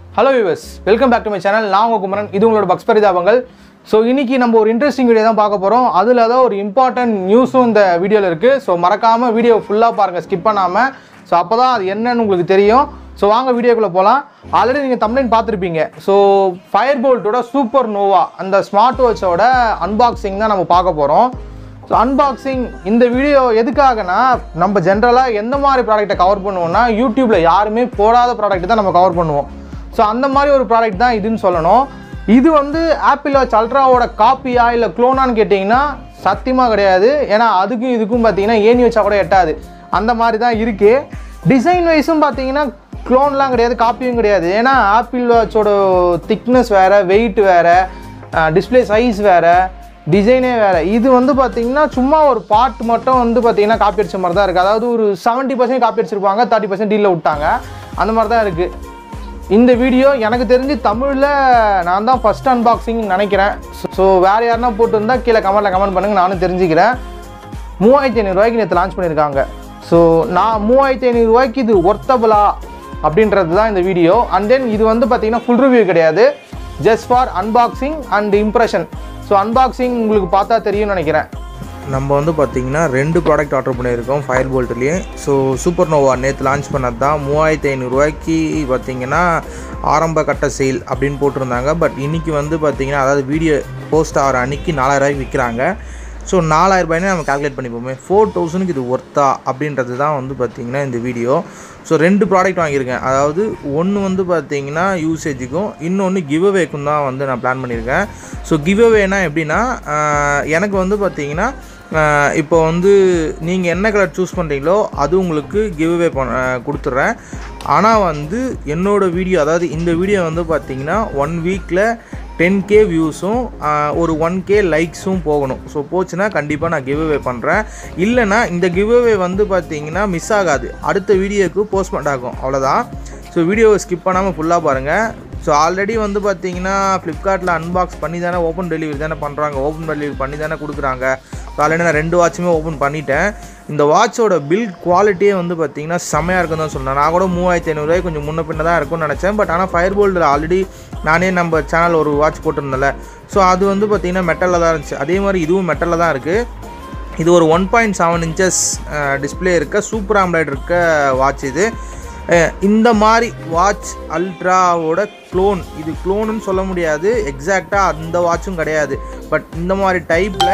hello viewers welcome back to my channel நான் உங்கள் குமரன் இது உங்களோட பக்ஸ் பரிதாபங்கள் ஸோ இன்னைக்கு நம்ம ஒரு இன்ட்ரெஸ்டிங் வீடியோ தான் பார்க்க போகிறோம் அதில் தான் ஒரு இம்பார்ட்டன்ட் நியூஸும் இந்த வீடியோவில் இருக்குது ஸோ மறக்காமல் வீடியோ ஃபுல்லாக பாருங்கள் ஸ்கிப் பண்ணாமல் ஸோ அப்போ தான் அது என்னன்னு உங்களுக்கு தெரியும் ஸோ வாங்க வீடியோக்குள்ளே போகலாம் ஆல்ரெடி நீங்கள் தமிழ்லைன் பார்த்துருப்பீங்க ஸோ ஃபயர் போல்ட்டோட சூப்பர் நோவா அந்த ஸ்மார்ட் வாட்சோட அன்பாக்சிங் தான் நம்ம பார்க்க போகிறோம் ஸோ அன்பாக்சிங் இந்த வீடியோ எதுக்காகனா நம்ம ஜென்ரலாக எந்த மாதிரி ப்ராடக்ட்டை கவர் பண்ணுவோம்னா யூடியூப்பில் யாருமே போடாத ப்ராடக்ட் தான் நம்ம கவர் பண்ணுவோம் ஸோ அந்த மாதிரி ஒரு ப்ராடக்ட் தான் இதுன்னு சொல்லணும் இது வந்து ஆப்பிள் வாட்ச் அல்ட்ராவோட காப்பியா இல்லை க்ளோனான்னு கேட்டிங்கன்னா சத்தியமாக கிடையாது ஏன்னா அதுக்கும் இதுக்கும் பார்த்தீங்கன்னா ஏணி வச்சா கூட எட்டாது அந்த மாதிரி தான் இருக்குது டிசைன் வைஸும் பார்த்தீங்கன்னா க்ளோன்லாம் கிடையாது காப்பியும் கிடையாது ஏன்னா ஆப்பிள் வாட்சோட திக்னஸ் வேறு வெயிட் வேறு டிஸ்ப்ளே சைஸ் வேறு டிசைனே வேறு இது வந்து பார்த்தீங்கன்னா சும்மா ஒரு பார்ட் மட்டும் வந்து பார்த்தீங்கன்னா காப்பி அடிச்ச மாதிரி தான் இருக்குது அதாவது ஒரு செவன்ட்டி பர்சன்ட் காப்பி அடிச்சிருப்பாங்க தேர்ட்டி பர்சன்ட் டீலில் விட்டாங்க அந்த மாதிரி தான் இருக்குது இந்த வீடியோ எனக்கு தெரிஞ்சு தமிழில் நான் தான் ஃபஸ்ட் அன்பாக்சிங் நினைக்கிறேன் ஸோ வேறு யாருன்னா போட்டுருந்தா கீழே கமெண்ட்டில் கமெண்ட் பண்ணுங்கள் நானும் தெரிஞ்சுக்கிறேன் மூவாயிரத்தி ஐநூறுரூவாய்க்கு நேற்று லான்ச் பண்ணியிருக்காங்க ஸோ நான் மூவாயிரத்தி ஐநூறுரூவாய்க்கு இது ஒர்த்தபிளா அப்படின்றது தான் இந்த வீடியோ அண்ட் தென் இது வந்து பார்த்தீங்கன்னா ஃபுல் ரிவ்யூ கிடையாது just for unboxing and impression so unboxing உங்களுக்கு பார்த்தா தெரியும்னு நினைக்கிறேன் நம்ம வந்து பார்த்திங்கன்னா ரெண்டு ப்ராடக்ட் ஆர்டர் பண்ணியிருக்கோம் ஃபயர் போல்ட்லேயே ஸோ சூப்பர் நோவா நேற்று லான்ச் பண்ணது தான் மூவாயிரத்தி ஐநூறுரூவாய்க்கு பார்த்தீங்கன்னா ஆரம்ப கட்ட சேல் அப்படின்னு போட்டிருந்தாங்க பட் இன்றைக்கி வந்து பார்த்திங்கன்னா அதாவது வீடியோ போஸ்ட் ஆகிற அன்றைக்கி நாலாயிரரூவாய்க்கு விற்கிறாங்க ஸோ நாலாயிரரூபாய்னு நம்ம கால்குலேட் பண்ணிப்போமே ஃபோர் தௌசண்ட்க்கு இது ஒர்த்தா அப்படின்றது தான் வந்து பார்த்திங்கன்னா இந்த வீடியோ ஸோ ரெண்டு ப்ராடக்ட் வாங்கியிருக்கேன் அதாவது ஒன்று வந்து பார்த்தீங்கன்னா யூசேஜுக்கும் இன்னொன்று கிவ்அவேக்கும் தான் வந்து நான் பிளான் பண்ணியிருக்கேன் ஸோ கிவ்அவேனா எப்படின்னா ஆஹ், எனக்கு வந்து பார்த்தீங்கன்னா ஆஹ், இப்போ வந்து நீங்கள் என்ன கலர் சூஸ் பண்ணுறீங்களோ அது உங்களுக்கு கிவ்அவே பண்ண கொடுத்துட்றேன் ஆனால் வந்து என்னோடய வீடியோ அதாவது இந்த வீடியோ வந்து பார்த்தீங்கன்னா ஒன் வீக்கில் டென் கே வியூஸும் ஒரு ஒன் கே லைக்ஸும் போகணும் ஸோ போச்சுன்னா கண்டிப்பாக நான் கிவ் அவே பண்ணுறேன் இல்லைனா இந்த கிவ் அவே வந்து பார்த்தீங்கன்னா மிஸ் ஆகாது அடுத்த வீடியோக்கு போஸ்ட்மெண்ட் ஆகும் அவ்வளோதான் ஸோ வீடியோவை ஸ்கிப் பண்ணாமல் ஃபுல்லாக பாருங்கள் ஸோ ஆல்ரெடி வந்து பார்த்தீங்கன்னா ஃப்ளிப்கார்ட்டில் அன்பாக்ஸ் பண்ணி தானே ஓப்பன் டெலிவரி தானே பண்ணுறாங்க ஓப்பன் டெலிவரி பண்ணி தானே கொடுக்குறாங்க ஸோ ஆல்ரெடி நான் ரெண்டு வாட்சுமே ஓப்பன் பண்ணிட்டேன் இந்த வாட்சோட பில்ட் குவாலிட்டியே வந்து பார்த்தீங்கன்னா செம்மையாக இருக்குன்னு தான் சொன்னேன் நான் கூட மூவாயிரத்தி ஐநூறுரூவாய் கொஞ்சம் முன்ன பின்ன தான் இருக்கும்னு நினச்சேன் பட் ஆனால் ஃபயர் போல்டில் ஆல்ரெடி நானே நம்ம சேனல் ஒரு வாட்ச் போட்டிருந்தேன்ல ஸோ அது வந்து பார்த்தீங்கன்னா மெட்டலில் தான் இருந்துச்சு அதே மாதிரி இதுவும் மெட்டலில் தான் இருக்குது இது ஒரு one point seven inches display இருக்க சூப்பர் ஆம்லைட் இருக்க வாட்ச் இது அஹ், இந்த மாதிரி வாட்ச் அல்ட்ராவோட க்ளோன் இது க்ளோனுன்னு சொல்ல முடியாது எக்ஸாக்டாக அந்த வாட்சும் கிடையாது பட் இந்த மாதிரி டைப்பில்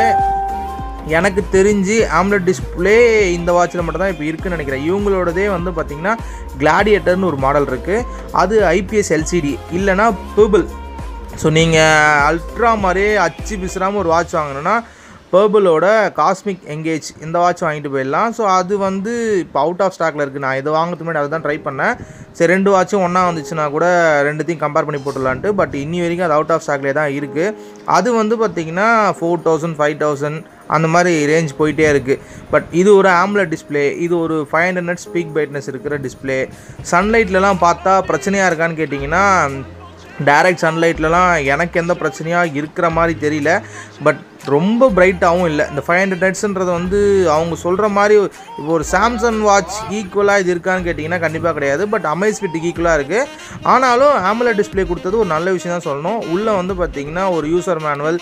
எனக்கு தெரிஞ்சு ஆம்லெட் டிஸ்ப்ளே இந்த வாட்சில் மட்டும் தான் இப்போ இருக்குன்னு நினைக்கிறேன் இவங்களோடதே வந்து பார்த்திங்கன்னா கிளாடியேட்டர்னு ஒரு மாடல் இருக்குது அது ஐபிஎஸ் எல்சிடி இல்லைனா பேபிள் ஸோ நீங்கள் அல்ட்ரா மாதிரியே அச்சு பிசுறாமல் ஒரு வாட்ச் வாங்கணுன்னா பேர்பிளோட காஸ்மிக் எங்கேஜ் இந்த வாட்ச் வாங்கிட்டு போயிடலாம் ஸோ அது வந்து இப்போ அவுட் ஆஃப் ஸ்டாக்கில் இருக்குது நான் இதை வாங்குறதுக்கு முன்னாடி அதை தான் ட்ரை பண்ணேன் சரி ரெண்டு வாட்சும் ஒன்றா வந்துச்சுன்னா கூட ரெண்டுத்தையும் கம்பேர் பண்ணி போட்டுடலான்ட்டு பட் இன்னி வரைக்கும் அது அவுட் ஆஃப் ஸ்டாக்லேயே தான் இருக்குது அது வந்து பார்த்திங்கன்னா ஃபோர் தௌசண்ட் ஃபைவ் தௌசண்ட் அந்த மாதிரி ரேஞ்ச் போயிட்டே இருக்குது பட் இது ஒரு ஆம்லெட் டிஸ்ப்ளே இது ஒரு ஃபைவ் ஹண்ட்ரட் ஸ்பீக் பிரைட்னஸ் இருக்கிற டிஸ்ப்ளே சன்லைட்லலாம் பார்த்தா பிரச்சனையாக இருக்கான்னு கேட்டிங்கன்னா டைரக்ட் சன்லைட்லலாம் எனக்கு எந்த பிரச்சனையாக இருக்கிற மாதிரி தெரியல பட் ரொம்ப பிரைட்டாகவும் இல்லை இந்த ஃபைவ் ஹண்ட்ரட் நெட்ஸுன்றது வந்து அவங்க சொல்கிற மாதிரி இப்போ ஒரு சாம்சங் வாட்ச் ஈக்குவலாக இது இருக்கான்னு கேட்டிங்கன்னா கண்டிப்பாக கிடையாது பட் அமேஸ்பிட்டுக்கு ஈக்குவலாக இருக்குது ஆனாலும் ஆம்புலர் டிஸ்ப்ளே கொடுத்தது ஒரு நல்ல விஷயம் தான் சொல்லணும் உள்ளே வந்து பார்த்திங்கன்னா ஒரு யூசர் மேனுவல்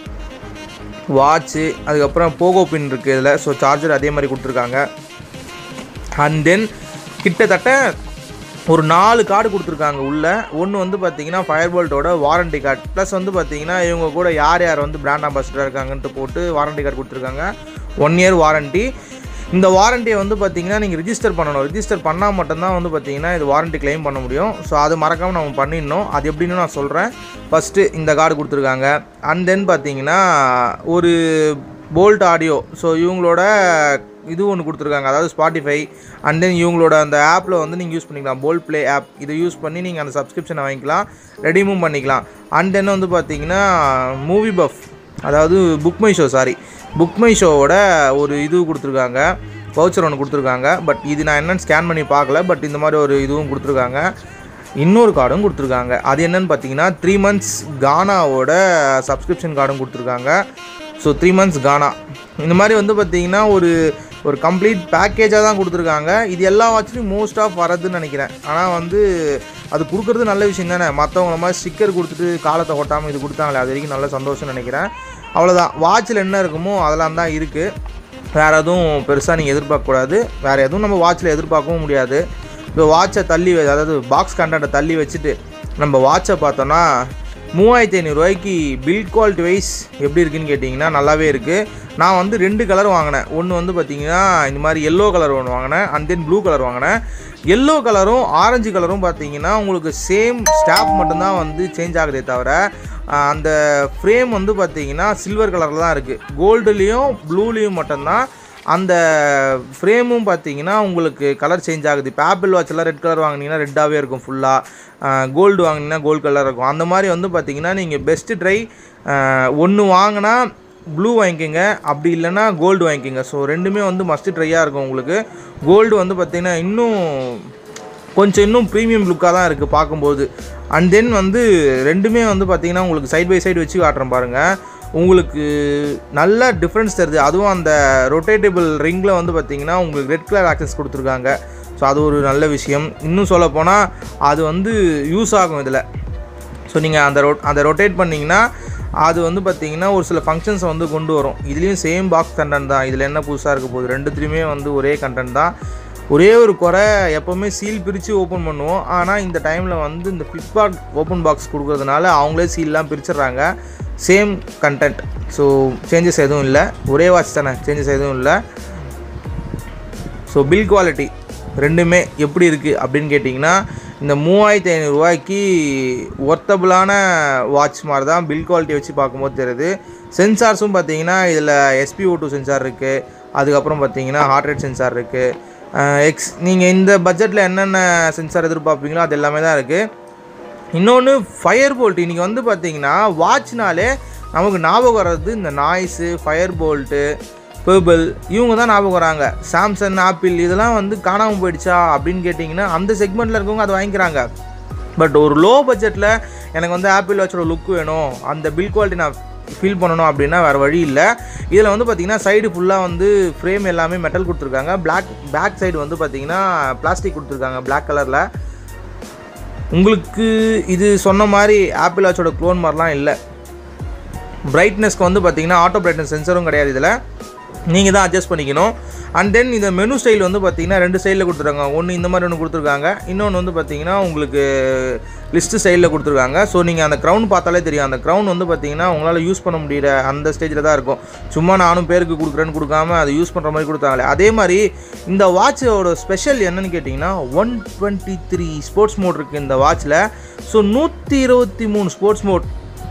வாட்ச்சு அதுக்கப்புறம் போகோ பின் இருக்குது இதில் ஸோ சார்ஜர் அதே மாதிரி கொடுத்துருக்காங்க அண்ட் தென் கிட்டத்தட்ட ஒரு நாலு கார்டு கொடுத்துருக்காங்க உள்ள ஒன்று வந்து பார்த்தீங்கன்னா ஃபயர் போல்ட்டோட வாரண்டி கார்டு ப்ளஸ் வந்து பார்த்தீங்கன்னா இவங்க கூட யார் யார் வந்து பிராண்ட் அம்பாசிடராக இருக்காங்கன்ட்டு போட்டு வாரண்டி கார்டு கொடுத்துருக்காங்க ஒன் இயர் வாரண்டி இந்த வாரண்டியை வந்து பார்த்தீங்கன்னா நீங்கள் ரிஜிஸ்டர் பண்ணணும் ரிஜிஸ்டர் பண்ணால் மட்டும்தான் வந்து பார்த்தீங்கன்னா இது வாரண்டி க்ளைம் பண்ண முடியும் ஸோ அது மறக்காமல் நம்ம பண்ணிடணும் அது எப்படின்னு நான் சொல்கிறேன் ஃபஸ்ட்டு இந்த கார்டு கொடுத்துருக்காங்க அண்ட் தென் பார்த்தீங்கன்னா ஒரு போல்ட் ஆடியோ ஸோ இவங்களோட இது ஒன்று கொடுத்துருக்காங்க அதாவது ஸ்பாட்டிஃபை அண்ட் தென் இவங்களோட அந்த ஆப்பில் வந்து நீங்கள் யூஸ் பண்ணிக்கலாம் போல்ட் ப்ளே ஆப் இதை யூஸ் பண்ணி நீங்கள் அந்த சப்ஸ்கிரிப்ஷனை வாங்கிக்கலாம் ரெடிமும் பண்ணிக்கலாம் அண்ட் தென் வந்து பார்த்தீங்கன்னா மூவி பஃப் அதாவது book my show sorry book my ஷோவோட ஒரு இது கொடுத்துருக்காங்க வவுச்சர் ஒன்று கொடுத்துருக்காங்க பட் இது நான் என்னென்னு ஸ்கேன் பண்ணி பார்க்கல பட் இந்த மாதிரி ஒரு இதுவும் கொடுத்துருக்காங்க இன்னொரு கார்டும் கொடுத்துருக்காங்க அது என்னன்னு பார்த்தீங்கன்னா த்ரீ மந்த்ஸ் கானாவோட சப்ஸ்கிரிப்ஷன் கார்டும் கொடுத்துருக்காங்க ஸோ த்ரீ மந்த்ஸ் கானா இந்த மாதிரி வந்து பார்த்தீங்கன்னா ஒரு ஒரு கம்ப்ளீட் பேக்கேஜாக தான் கொடுத்துருக்காங்க இது எல்லா வாட்ச்லையும் மோஸ்ட் ஆஃப் வரதுன்னு நினைக்கிறேன் ஆனால் வந்து அது கொடுக்குறது நல்ல விஷயம் தானே மற்றவங்கள மாதிரி ஸ்டிக்கர் கொடுத்துட்டு காலத்தை ஒட்டாமல் இது கொடுத்தாங்களே அது வரைக்கும் நல்ல சந்தோஷம்னு நினைக்கிறேன் அவ்வளோதான் வாட்சில் என்ன இருக்குமோ அதெல்லாம் தான் இருக்குது வேறு எதுவும் பெருசாக நீங்கள் எதிர்பார்க்கக்கூடாது வேறு எதுவும் நம்ம வாட்சில் எதிர்பார்க்கவும் முடியாது இப்போ வாட்சை தள்ளி வ- அதாவது பாக்ஸ் கண்டென்ட்டை தள்ளி வச்சுட்டு நம்ம வாட்சை பார்த்தோன்னா மூவாயிரத்தி ஐநூறுரூவாய்க்கு பில்ட் குவாலிட்டி வைஸ் எப்படி இருக்குன்னு கேட்டிங்கன்னா நல்லாவே இருக்குது நான் வந்து ரெண்டு கலர் வாங்கினேன் ஒன்று வந்து பார்த்தீங்கன்னா இந்த மாதிரி எல்லோ கலர் ஒன்று வாங்கினேன் அண்ட் தென் ப்ளூ கலர் வாங்கினேன் எல்லோ கலரும் ஆரஞ்சு கலரும் பார்த்தீங்கன்னா உங்களுக்கு சேம் ஸ்டாப் மட்டும்தான் வந்து சேஞ்ச் ஆகுதே தவிர ஆஹ், அந்த ஃப்ரேம் வந்து பார்த்தீங்கன்னா சில்வர் கலரில் தான் இருக்குது கோல்டுலேயும் ப்ளூலேயும் மட்டும்தான் அந்த ஃப்ரேமும் பார்த்தீங்கன்னா உங்களுக்கு கலர் சேஞ்ச் ஆகுது இப்போ ஆப்பிள் வாட்செல்லாம் ரெட் கலர் வாங்கினீங்கன்னா ரெட்டாகவே இருக்கும் ஃபுல்லாக கோல்டு வாங்கினீங்கன்னா கோல்டு கலர் இருக்கும் அந்த மாதிரி வந்து பார்த்தீங்கன்னா நீங்கள் பெஸ்ட்டு ட்ரை ஒன்று வாங்கினா ப்ளூ வாங்கிக்கோங்க அப்படி இல்லைன்னா கோல்டு வாங்கிக்கோங்க ஸோ ரெண்டுமே வந்து மஸ்ட் ட்ரையாக இருக்கும் உங்களுக்கு கோல்டு வந்து பார்த்தீங்கன்னா இன்னும் கொஞ்சம் இன்னும் ப்ரீமியம் லுக்காக தான் இருக்குது பார்க்கும்போது அண்ட் தென் வந்து ரெண்டுமே வந்து பார்த்தீங்கன்னா உங்களுக்கு சைடு பை சைடு வச்சு காட்டுறேன் பாருங்கள் உங்களுக்கு நல்ல டிஃப்ரென்ஸ் தருது அதுவும் அந்த ரொட்டேட்டபிள் ரிங்கில் வந்து பார்த்தீங்கன்னா உங்களுக்கு ரெட் கலர் ஆக்சஸ் கொடுத்துருக்காங்க ஸோ அது ஒரு நல்ல விஷயம் இன்னும் சொல்லப்போனால் அது வந்து யூஸ் ஆகும் இதில் ஸோ நீங்கள் அந்த ரொ அதை ரொட்டேட் பண்ணிங்கன்னா அது வந்து பார்த்தீங்கன்னா ஒரு சில ஃபங்க்ஷன்ஸை வந்து கொண்டு வரும் இதுலேயும் சேம் பாக்ஸ் கண்டென்ட் தான் இதில் என்ன புதுசாக இருக்க போகுது ரெண்டுத்துலேயுமே வந்து ஒரே கண்டென்ட் தான் ஒரே ஒரு குறை எப்போவுமே சீல் பிரித்து ஓப்பன் பண்ணுவோம் ஆனால் இந்த டைமில் வந்து இந்த ஃப்ளிப்கார்ட் ஓப்பன் பாக்ஸ் கொடுக்கறதுனால அவங்களே சீல்லாம் பிரிச்சிடுறாங்க சேம் கண்டென்ட் ஸோ சேஞ்சஸ் எதுவும் இல்லை ஒரே வாட்ச் தானே சேஞ்சஸ் எதுவும் இல்லை ஸோ பில் குவாலிட்டி ரெண்டுமே எப்படி இருக்குது அப்படின்னு கேட்டிங்கன்னா இந்த மூவாயிரத்தி ஐநூறுரூவாய்க்கு ஒர்த்தபுளான வாட்ச் மாதிரி தான் பில் குவாலிட்டி வச்சு பார்க்கும்போது தெரியுது சென்சார்ஸும் பார்த்தீங்கன்னா இதில் எஸ்பிஓ டூ சென்சார் இருக்குது அதுக்கப்புறம் பார்த்தீங்கன்னா ஹார்ட் ரேட் சென்சார் இருக்குது எக்ஸ் நீங்கள் இந்த பட்ஜெட்டில் என்னென்ன சென்சார் எதிர்பார்ப்பீங்களோ அது எல்லாமே தான் இருக்குது இன்னொன்று ஃபயர் போல்ட் இன்றைக்கி வந்து பார்த்தீங்கன்னா வாட்ச்னாலே நமக்கு ஞாபகம் வர்றது இந்த நாய்ஸு ஃபயர் போல்ட்டு பேர்பிள் இவங்க தான் ஞாபகம் வராங்க சாம்சங் ஆப்பிள் இதெல்லாம் வந்து காணாமல் போயிடுச்சா அப்படின்னு கேட்டிங்கன்னா அந்த செக்மெண்ட்டில் இருக்கவங்க அதை வாங்கிக்கிறாங்க பட் ஒரு லோ பட்ஜெட்டில் எனக்கு வந்து ஆப்பிள் வாட்சோட லுக் வேணும் அந்த பில் குவாலிட்டி நான் ஃபீல் பண்ணணும் அப்படின்னா வேறு வழி இல்லை இதில் வந்து பார்த்தீங்கன்னா சைடு ஃபுல்லாக வந்து ஃப்ரேம் எல்லாமே மெட்டல் கொடுத்துருக்காங்க பிளாக் பேக் சைடு வந்து பார்த்தீங்கன்னா பிளாஸ்டிக் கொடுத்துருக்காங்க பிளாக் கலரில் உங்களுக்கு இது சொன்ன மாதிரி ஆப்பிள் வாட்சோட க்ளோன் மாதிரிலாம் இல்லை பிரைட்னஸ்க்கு வந்து பார்த்தீங்கன்னா ஆட்டோ பிரைட்னஸ் சென்சரும் கிடையாது இதில் நீங்கள் தான் அட்ஜஸ்ட் பண்ணிக்கணும் அண்ட் தென் இந்த மெனு ஸ்டைல் வந்து பார்த்தீங்கன்னா ரெண்டு ஸ்டைலில் கொடுத்துருக்காங்க ஒன்று இந்த மாதிரி ஒன்று கொடுத்துருக்காங்க இன்னொன்று வந்து பார்த்தீங்கன்னா உங்களுக்கு லிஸ்ட்டு ஸ்டைலில் கொடுத்துருக்காங்க ஸோ நீங்கள் அந்த க்ரௌன் பார்த்தாலே தெரியும் அந்த க்ரௌன் வந்து பார்த்தீங்கன்னா உங்களால் யூஸ் பண்ண முடியல அந்த ஸ்டேஜில் தான் இருக்கும் சும்மா நானும் பேருக்கு கொடுக்குறேன்னு கொடுக்காம அதை யூஸ் பண்ணுற மாதிரி கொடுத்தாங்களே அதே மாதிரி இந்த வாட்சோட ஸ்பெஷல் என்னன்னு கேட்டிங்கன்னா one twenty three sports mode இருக்குது இந்த வாட்சில் ஸோ நூற்றி இருபத்தி மூணு ஸ்போர்ட்ஸ் மோட்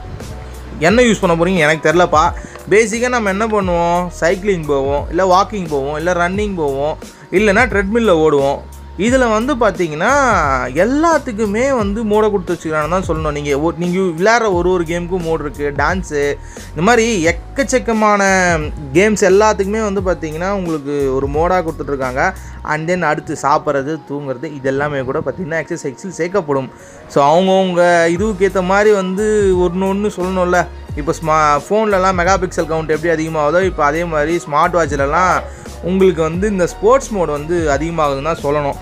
என்ன யூஸ் பண்ண போகிறீங்க எனக்கு தெரிலப்பா பேசிக்காக நம்ம என்ன பண்ணுவோம் சைக்கிளிங் போவோம் இல்லை வாக்கிங் போவோம் இல்லை ரன்னிங் போவோம் இல்லைன்னா ட்ரெட்மில்லில் ஓடுவோம் இதில் வந்து பார்த்தீங்கன்னா எல்லாத்துக்குமே வந்து மோடை கொடுத்து வச்சுக்கிறான்னு தான் சொல்லணும் நீங்கள் நீங்கள் விளையாடுற ஒரு ஒரு கேமுக்கும் மோடு இருக்குது டான்ஸு இந்த மாதிரி எக்கச்சக்கமான கேம்ஸ் எல்லாத்துக்குமே வந்து பார்த்தீங்கன்னா உங்களுக்கு ஒரு மோடாக கொடுத்துட்ருக்காங்க அண்ட் தென் அடுத்து சாப்பிட்றது தூங்குறது இதெல்லாமே கூட பார்த்தீங்கன்னா எக்ஸசைஸில் சேர்க்கப்படும் ஸோ அவங்கவுங்க இதுவுக்கு ஏற்ற மாதிரி வந்து ஒன்று ஒன்று சொல்லணும்ல இப்போ ஸ்மா ஃபோன்லலாம் மெகா பிக்சல் கவுண்ட் எப்படி அதிகமாகுதோ இப்போ அதே மாதிரி ஸ்மார்ட் வாட்சிலலாம் உங்களுக்கு வந்து இந்த ஸ்போர்ட்ஸ் மோட் வந்து அதிகமாகுதுன்னு தான் சொல்லணும்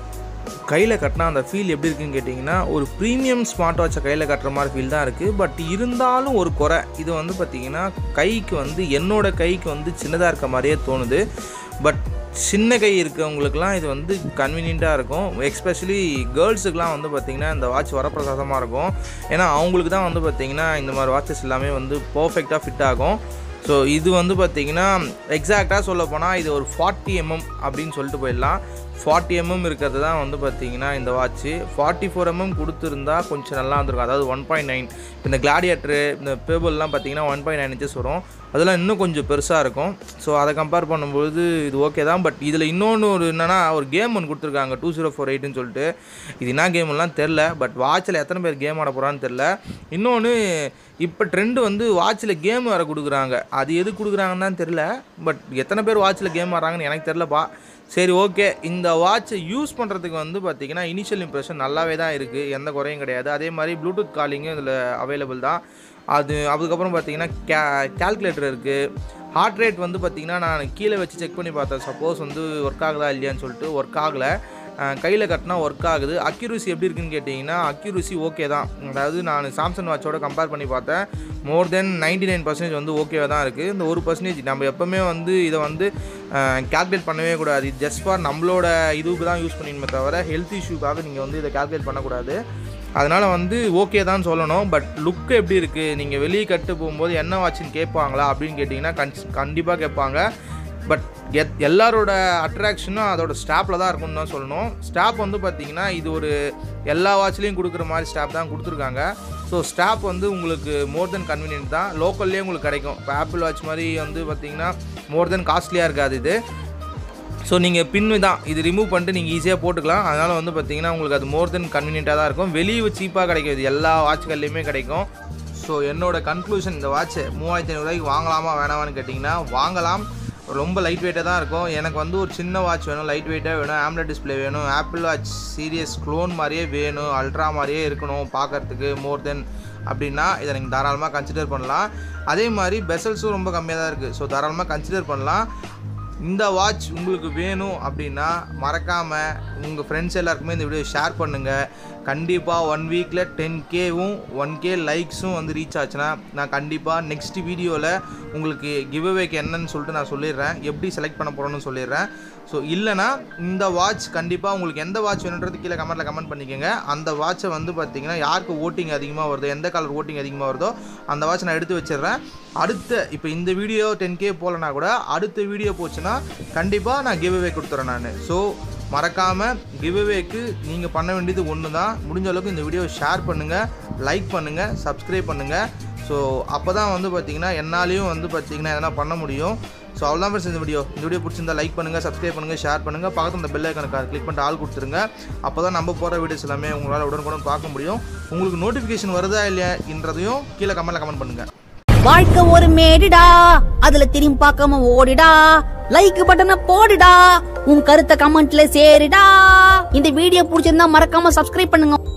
கையில் கட்டினா அந்த ஃபீல் எப்படி இருக்குன்னு கேட்டிங்கன்னா ஒரு ப்ரீமியம் ஸ்மார்ட் வாட்சை கையில் கட்டுற மாதிரி ஃபீல் தான் இருக்குது பட் இருந்தாலும் ஒரு குறை இது வந்து பார்த்திங்கன்னா கைக்கு வந்து என்னோட கைக்கு வந்து சின்னதாக இருக்க மாதிரியே தோணுது பட் சின்ன கை இருக்கவங்களுக்குலாம் இது வந்து கன்வீனியண்ட்டாக இருக்கும் எஸ்பெஷலி கேர்ள்ஸுக்குலாம் வந்து பார்த்திங்கன்னா இந்த வாட்ச் வரப்பிரசாதமாக இருக்கும் ஏன்னா அவங்களுக்கு தான் வந்து பார்த்திங்கன்னா இந்த மாதிரி வாட்சஸ் எல்லாமே வந்து பர்ஃபெக்டாக ஃபிட் ஆகும் ஸோ இது வந்து பார்த்தீங்கன்னா எக்ஸாக்டாக சொல்ல போனால் இது ஒரு ஃபார்ட்டி எம்எம் அப்படின்னு சொல்லிட்டு போயிடலாம் ஃபார்ட்டி எம்எம் இருக்கிறது தான் வந்து பார்த்தீங்கன்னா இந்த வாட்ச்சு ஃபார்ட்டி ஃபோர் எம்எம் கொடுத்துருந்தா கொஞ்சம் நல்லா இருந்திருக்கும் அதாவது ஒன் பாயிண்ட் நைன் இந்த கிளாடியேட்ரு இந்த பேபிள்லாம் பார்த்தீங்கன்னா ஒன் பாயிண்ட் நைன் இன்ச்சஸ் வரும் அதெல்லாம் இன்னும் கொஞ்சம் பெருசாக இருக்கும் ஸோ அதை கம்பேர் பண்ணும்போது இது ஓகே தான் பட் இதில் இன்னொன்று ஒரு என்னென்னா ஒரு கேம் ஒன்று கொடுத்துருக்காங்க டூ ஜீரோ ஃபோர் எயிட்னு சொல்லிட்டு இது என்ன கேம்லாம் தெரில பட் வாட்சில் எத்தனை பேர் கேம் ஆட போகிறான்னு தெரில இன்னொன்று இப்போ ட்ரெண்டு வந்து வாட்சில் கேம் வேறு கொடுக்குறாங்க அது எது கொடுக்குறாங்கன்னு தான் தெரில பட் எத்தனை பேர் வாட்சில் கேம் ஆடுறாங்கன்னு எனக்கு தெரிலப்பா சரி ஓகே இந்த வாட்சை யூஸ் பண்ணுறதுக்கு வந்து பார்த்திங்கன்னா இனிஷியல் இம்ப்ரெஷன் நல்லாவே தான் இருக்குது எந்த குறையும் கிடையாது அதே மாதிரி ப்ளூடூத் காலிங்கும் இதில் அவைலபிள் தான் அது அதுக்கப்புறம் பார்த்தீங்கன்னா கே கேல்குலேட்டர் இருக்குது ஹார்ட் ரேட் வந்து பார்த்திங்கன்னா நான் கீழே வச்சு செக் பண்ணி பார்த்தேன் சப்போஸ் வந்து ஒர்க் ஆகுதா இல்லையான்னு சொல்லிட்டு ஒர்க் ஆகலை கையில் கட்டினா ஒர்க் ஆகுது அக்யூரசி எப்படி இருக்குன்னு கேட்டிங்கன்னா அக்யூரசி ஓகே தான் அதாவது நான் சாம்சங் வாட்சோட கம்பேர் பண்ணி பார்த்தேன் more then ninety nine percentage வந்து ஓகேவாக தான் இருக்குது இந்த ஒரு பர்சன்டேஜ் நம்ம எப்போவுமே வந்து இதை வந்து கால்குலேட் பண்ணவே கூடாது இது ஜஸ்ட் ஃபார் நம்மளோட இதுக்கு தான் யூஸ் பண்ணிக்கணுமே தவிர ஹெல்த் இஷ்யூக்காக நீங்கள் வந்து இதை கால்குலேட் பண்ணக்கூடாது அதனால் வந்து ஓகே தான் சொல்லணும் பட் லுக் எப்படி இருக்குது நீங்கள் வெளியே கட்டு போகும்போது என்ன வாட்சுன்னு கேட்பாங்களா அப்படின்னு கேட்டிங்கன்னா கண் கண்டிப்பாக கேட்பாங்க பட் எத் எல்லாரோட அட்ராக்ஷனும் அதோட ஸ்டாப்பில் தான் இருக்கும்னு தான் சொல்லணும் ஸ்டாப் வந்து பார்த்தீங்கன்னா இது ஒரு எல்லா வாட்ச்லேயும் கொடுக்குற மாதிரி ஸ்டாப் தான் கொடுத்துருக்காங்க ஸோ ஸ்டாப் வந்து உங்களுக்கு மோர் தென் கன்வீனியன்ட் தான் லோக்கல்லே உங்களுக்கு கிடைக்கும் இப்போ ஆப்பிள் வாட்ச் மாதிரி வந்து பார்த்தீங்கன்னா மோர் தென் காஸ்ட்லியாக இருக்காது இது ஸோ நீங்கள் பின்னு தான் இது ரிமூவ் பண்ணிட்டு நீங்கள் ஈஸியாக போட்டுக்கலாம் அதனால் வந்து பார்த்தீங்கன்னா உங்களுக்கு அது மோர் தென் கன்வீனியண்ட்டாக தான் இருக்கும் வெளியே சீப்பாக கிடைக்கும் இது எல்லா வாட்ச்கள்லையுமே கிடைக்கும் ஸோ என்னோட கன்க்ளூஷன் இந்த வாட்ச் மூவாயிரத்தி ஐநூறுரூவாய்க்கு வாங்கலாமா வேணாமான்னு கேட்டிங்கன்னா வாங்கலாம் ரொம்ப லைட் வெயிட்டாக தான் இருக்கும் எனக்கு வந்து ஒரு சின்ன வாட்ச் வேணும் லைட் வெயிட்டாக வேணும் ஆம்லெட் டிஸ்பிளே வேணும் ஆப்பிள் வாட்ச் சீரியஸ் க்ளோன் மாதிரியே வேணும் அல்ட்ரா மாதிரியே இருக்கணும் பார்க்கறதுக்கு மோர் தென் அப்படின்னா இதை நீங்கள் தாராளமாக கன்சிடர் பண்ணலாம் அதே மாதிரி பெசல்ஸும் ரொம்ப கம்மியாக தான் இருக்குது ஸோ தாராளமாக கன்சிடர் பண்ணலாம் இந்த வாட்ச் உங்களுக்கு வேணும் அப்படின்னா மறக்காமல் உங்கள் ஃப்ரெண்ட்ஸ் எல்லாருக்குமே இந்த வீடியோ ஷேர் பண்ணுங்கள் கண்டிப்பாக ஒன் வீக்கில் டென் கேவும் ஒன் கே லைக்ஸும் வந்து ரீச் ஆச்சுன்னா நான் கண்டிப்பாக நெக்ஸ்ட் வீடியோவில் உங்களுக்கு கிவ்அவேக்கு என்னன்னு சொல்லிட்டு நான் சொல்லிடுறேன் எப்படி செலக்ட் பண்ண போகிறோன்னு சொல்லிடுறேன் ஸோ இல்லைனா இந்த வாட்ச் கண்டிப்பாக உங்களுக்கு எந்த வாட்ச் வேணுன்றது கீழே கமெண்ட்டில் கமெண்ட் பண்ணிக்கோங்க அந்த வாட்சை வந்து பார்த்தீங்கன்னா யாருக்கு ஓட்டிங் அதிகமாக வருதோ எந்த கலர் ஓட்டிங் அதிகமாக வருதோ அந்த வாட்ச் நான் எடுத்து வச்சிடுறேன் அடுத்த இப்போ இந்த வீடியோ டென் கே போகலனா கூட அடுத்த வீடியோ போச்சுன்னா கண்டிப்பாக நான் கிவ் அவே கொடுத்துறேன் நான் ஸோ மறக்காமல் கிவ் அவேக்கு நீங்கள் பண்ண வேண்டியது ஒன்று தான் முடிஞ்ச அளவுக்கு இந்த வீடியோவை ஷேர் பண்ணுங்கள் லைக் பண்ணுங்கள் சப்ஸ்கிரைப் பண்ணுங்கள் ஸோ அப்போ தான் வந்து பார்த்தீங்கன்னா என்னாலையும் வந்து பார்த்தீங்கன்னா எதனா பண்ண முடியும் ஸோ அவ்வளோதான் ஃப்ரெண்ட்ஸ் இந்த வீடியோ இந்த வீடியோ பிடிச்சிருந்தா லைக் பண்ணுங்கள் சப்ஸ்கிரைப் பண்ணுங்கள் ஷேர் பண்ணுங்கள் பக்கத்தில் இந்த பெல் ஐக்கனுக்கு கிளிக் பண்ணிட்டு ஆள் கொடுத்துருங்க அப்போ தான் நம்ம போகிற வீடியோஸ் எல்லாமே உங்களால் உடனுக்குடன் பார்க்க முடியும் உங்களுக்கு நோட்டிஃபிகேஷன் வருதா இல்லையான்றதையும் கீழே கமெண்ட்டில் கமெண்ட் பண்ணுங்கள் வாழ்க்கை ஒரு மேடுடா அதுல திரும்பி பார்க்காம ஓடுடா லைக் பட்டனை போடுடா உன் கருத்தை கமெண்ட்ல சேருடா இந்த வீடியோ பிடிச்சிருந்தா மறக்காம சப்ஸ்கிரைப் பண்ணுங்க